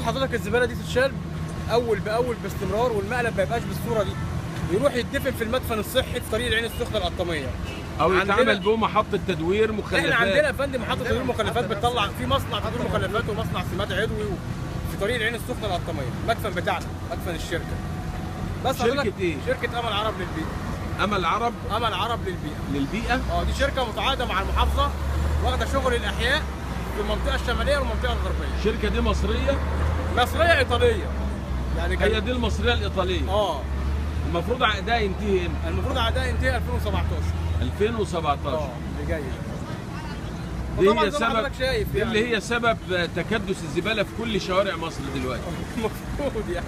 حضرتك الزباله دي تتشال اول باول باستمرار والمقلب ما يبقاش بالصوره دي يروح يدفن في المدفن الصحي في طريق العين السخنه القطاميه او عندنا- يتعمل به محطه تدوير مخلفات احنا عندنا يا فندم محطه تدوير مخلفات بتطلع في مصنع تدوير مخلفات ومصنع سماد عضوي في طريق العين السخنه القطاميه المدفن بتاعنا مدفن الشركه بس شركة حضرتك- إيه؟ شركه امل عرب للبيئه امل عرب امل عرب للبيئه للبيئه اه دي شركه متعاقده مع المحافظه واخده شغل الاحياء في المنطقه الشماليه والمنطقه الغربيه الشركه دي مصريه مصريه ايطاليه يعني هي كان دي المصريه الايطاليه اه المفروض عقدها ينتهي امتى المفروض عقدها ينتهي 2017 2017 اه اللي جاي دي وطبعاً هي زي ما سبب حضرتك شايف دي يعني. اللي هي سبب تكدس الزباله في كل شوارع مصر دلوقتي المفروض يعني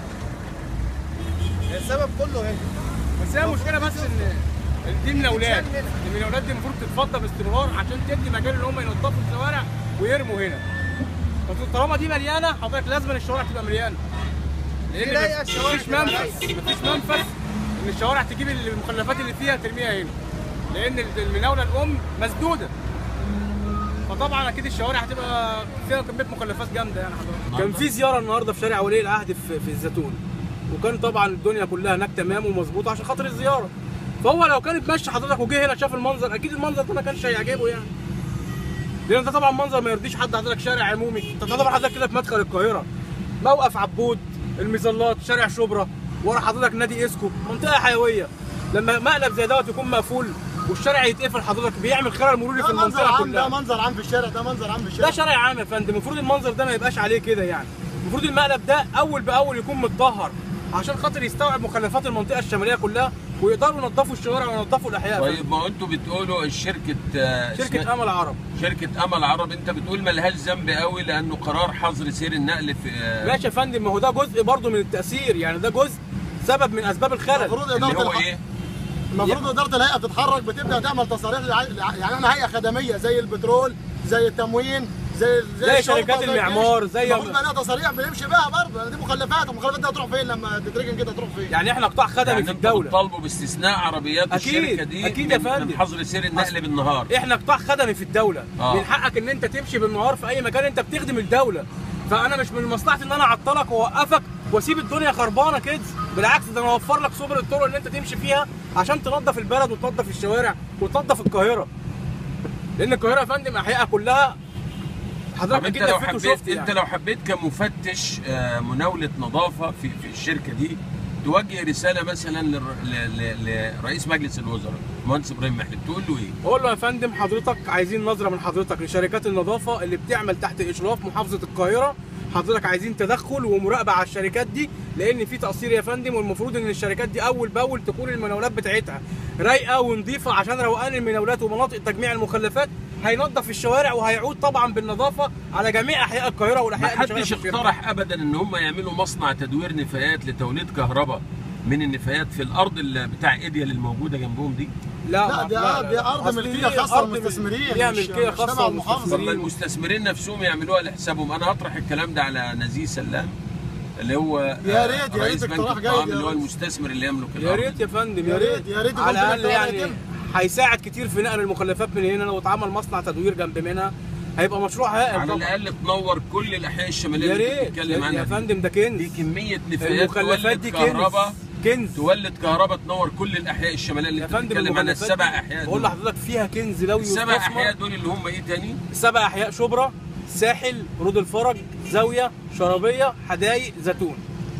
السبب كله هنا بس هي المشكله بس ان دي من الاولاد دي من الاولاد دي المفروض تتفضى باستمرار عشان تدي مجال ان هم ينظفوا الشوارع ويرموا هنا فطول- طالما دي مليانه حضرتك لازم الشوارع تبقى مليانه لان في ضيقة الشوارع مفيش تبقى منفذ مفيش منفذ ان الشوارع تجيب المخلفات اللي فيها ترميها هنا لان المناوله الام مسدوده فطبعا اكيد الشوارع هتبقى فيها كميه مخلفات جامده يعني حضرتك كان في زياره النهارده في شارع ولي العهد في, في الزيتون وكان طبعا الدنيا كلها هناك تمام ومظبوطه عشان خاطر الزياره فهو لو كان اتمشى حضرتك وجه هنا شاف المنظر اكيد المنظر ده ما كانش هيعجبه يعني لان ده طبعا منظر ما يرضيش حد حضرتك شارع عمومي انت طبعا حضرتك كده في مدخل القاهره موقف عبود المظلات شارع شبرا ورا حضرتك نادي اسكو منطقه حيويه لما مقلب زي دوت يكون مقفول والشارع يتقفل حضرتك بيعمل خلل مروري في ده منظر المنطقه عام ده كلها منظر عام في الشارع ده منظر عام في الشارع ده شارع عام يا فندم المفروض المنظر ده ما يبقاش عليه كده يعني المفروض المقلب ده اول باول يكون متطهر عشان خاطر يستوعب مخلفات المنطقه الشماليه كلها ويقدروا ينظفوا الشوارع وينظفوا الاحياء يا طيب فندم. ما انتوا بتقولوا الشركه آه، شركه اسمها- امل عرب شركه امل عرب انت بتقول ملهاش ذنب قوي لانه قرار حظر سير النقل في آه، ماشي يا فندم ما هو ده جزء برضه من التاثير يعني ده جزء سبب من اسباب الخلل المفروض اللي اداره هو الح- ايه المفروض اداره الهيئه بتتحرك بتبدا تعمل تصاريح لع- لع- يعني احنا هيئه خدميه زي البترول زي التموين زي زي الشرطة، شركات الجيش. المعمار، زي- المفروض بقى لها تصاريح بنمشي بيها برضه دي مخلفات والمخلفات دي هتروح فين لما تتركن كده هتروح فين؟ يعني احنا قطاع خدمي يعني في انتوا الدوله بتطالبوا باستثناء عربيات أكيد، الشركه دي أكيد يا من- فندم. من حظر سير النقل بالنهار احنا قطاع خدمي في الدوله آه. من حقك ان انت تمشي بالنهار في اي مكان انت بتخدم الدوله فانا مش من مصلحتي ان انا اعطلك واوقفك واسيب الدنيا خربانه كده بالعكس ده انا اوفر لك سبل الطرق اللي انت تمشي فيها عشان تنظف البلد وتنظف الشوارع وتنظف القاهره لان القاهره يا فندم احيائها كلها طب حضرتك انت اكيد لو لفيت حبيت وشفت انت يعني. لو حبيت كمفتش آه، مناوله نظافه في في الشركه دي توجه رساله مثلا للر- ل- ل- لرئيس مجلس الوزراء المهندس ابراهيم محلب تقول له ايه؟ بقول له يا فندم حضرتك عايزين نظره من حضرتك لشركات النظافه اللي بتعمل تحت اشراف محافظه القاهره حضرتك عايزين تدخل ومراقبه على الشركات دي لان في تقصير يا فندم والمفروض ان الشركات دي اول باول تكون المناولات بتاعتها رايقه ونظيفه عشان روقان المناولات ومناطق تجميع المخلفات هينظف الشوارع وهيعود طبعا بالنظافه على جميع احياء القاهره ما والاحياء اللي شغالة حدش في الشركة. اقترح ابدا ان هم يعملوا مصنع تدوير نفايات لتوليد كهرباء من النفايات في الارض اللي بتاع ايديال الموجوده جنبهم دي لا، دي أرض- دي أرض أصل ملكية دي خاصة أرض للمستثمرين، ليها مش- ملكيه مش خاصه تبع المحافظة. طب ما للمستثمرين المستثمرين نفسهم يعملوها لحسابهم انا هطرح الكلام ده على نزيه سلام اللي هو يا آه، ريت- يا رئيس ريت بنك اقتراح جيد الطعام يا اللي هو ريس. المستثمر اللي يملك يا الارض ريت يا فندم يا ريت- يا ريت يكون على في الاقل مكتب يعني يتم. هيساعد كتير في نقل المخلفات من هنا لو اتعمل مصنع تدوير جنب منها هيبقى مشروع هائل على طبعا الاقل تنور كل الاحياء الشماليه يا اللي انت ريت بتتكلم يا عنها دي. فندم ده كنز دي كميه نفايات المخلفات تولد دي كهرباء كنز كنز تولد كهرباء تنور كل الاحياء الشماليه اللي يا انت فندم بتتكلم عنها المخلفات السبع دي احياء بقول دول لحضرتك فيها كنز لو السبع يستثمر احياء دول اللي هم ايه تاني؟ سبع احياء شبرا ساحل رود الفرج زاويه شرابيه حدايق زيتون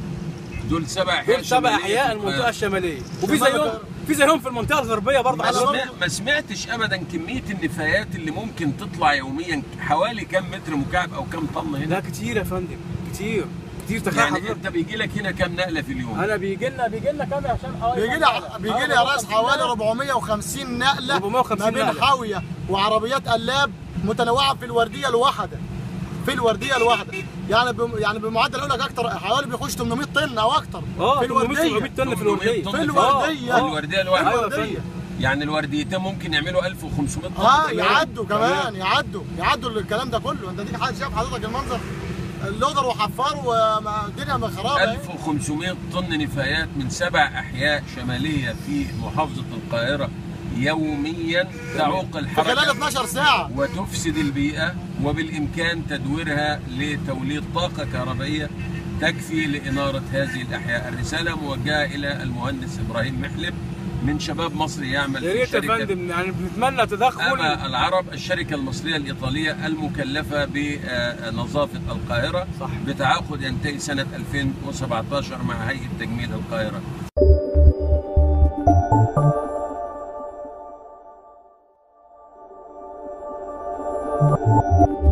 دول سبع احياء دول سبع شمالية احياء في المنطقه القاهرة. الشماليه وفي تمام زيهم كده. في زيهم في المنطقه الغربيه برضه ما, على حضرتك سمع ما سمعتش ابدا كميه النفايات اللي ممكن تطلع يوميا حوالي كم متر مكعب او كم طن هنا ده كتير يا فندم كتير كتير تخيل يعني حضرتك انت بيجي لك هنا كم نقله في اليوم انا بيجي لنا بيجي لنا كام يا هشام اه بيجي لي بيجي لي يا ريس حوالي 450 نقله 450 ما بين نقلة. حاويه وعربيات قلاب متنوعه في الورديه الواحده في الورديه الواحده يعني بم يعني بمعدل اقول لك اكتر حوالي بيخش 800 طن او اكتر اه في 800 700 الورديه طن في 800 الورديه طن في في الوردية. في الورديه الواحده ايوه يا الوردية. فندم يعني الورديتين ممكن يعملوا 1500 طن اه كمان. يعدوا كمان يعدوا يعدوا الكلام ده كله انت تيجي حد شاف حضرتك المنظر اللودر وحفار والدنيا من خراب اهي 1500 طن نفايات من سبع احياء شماليه في محافظه القاهره يوميا تعوق في خلال الحركه 12 ساعه وتفسد البيئه وبالامكان تدويرها لتوليد طاقه كهربائيه تكفي لاناره هذه الاحياء الرساله موجهه الى المهندس ابراهيم محلب من شباب مصر يعمل يا في ريت يا شركه فندم يعني بنتمنى تدخل أما العرب الشركة المصرية الإيطالية المكلفة بنظافة القاهرة صح. بتعاقد ينتهي سنة 2017 مع هيئة تجميل القاهرة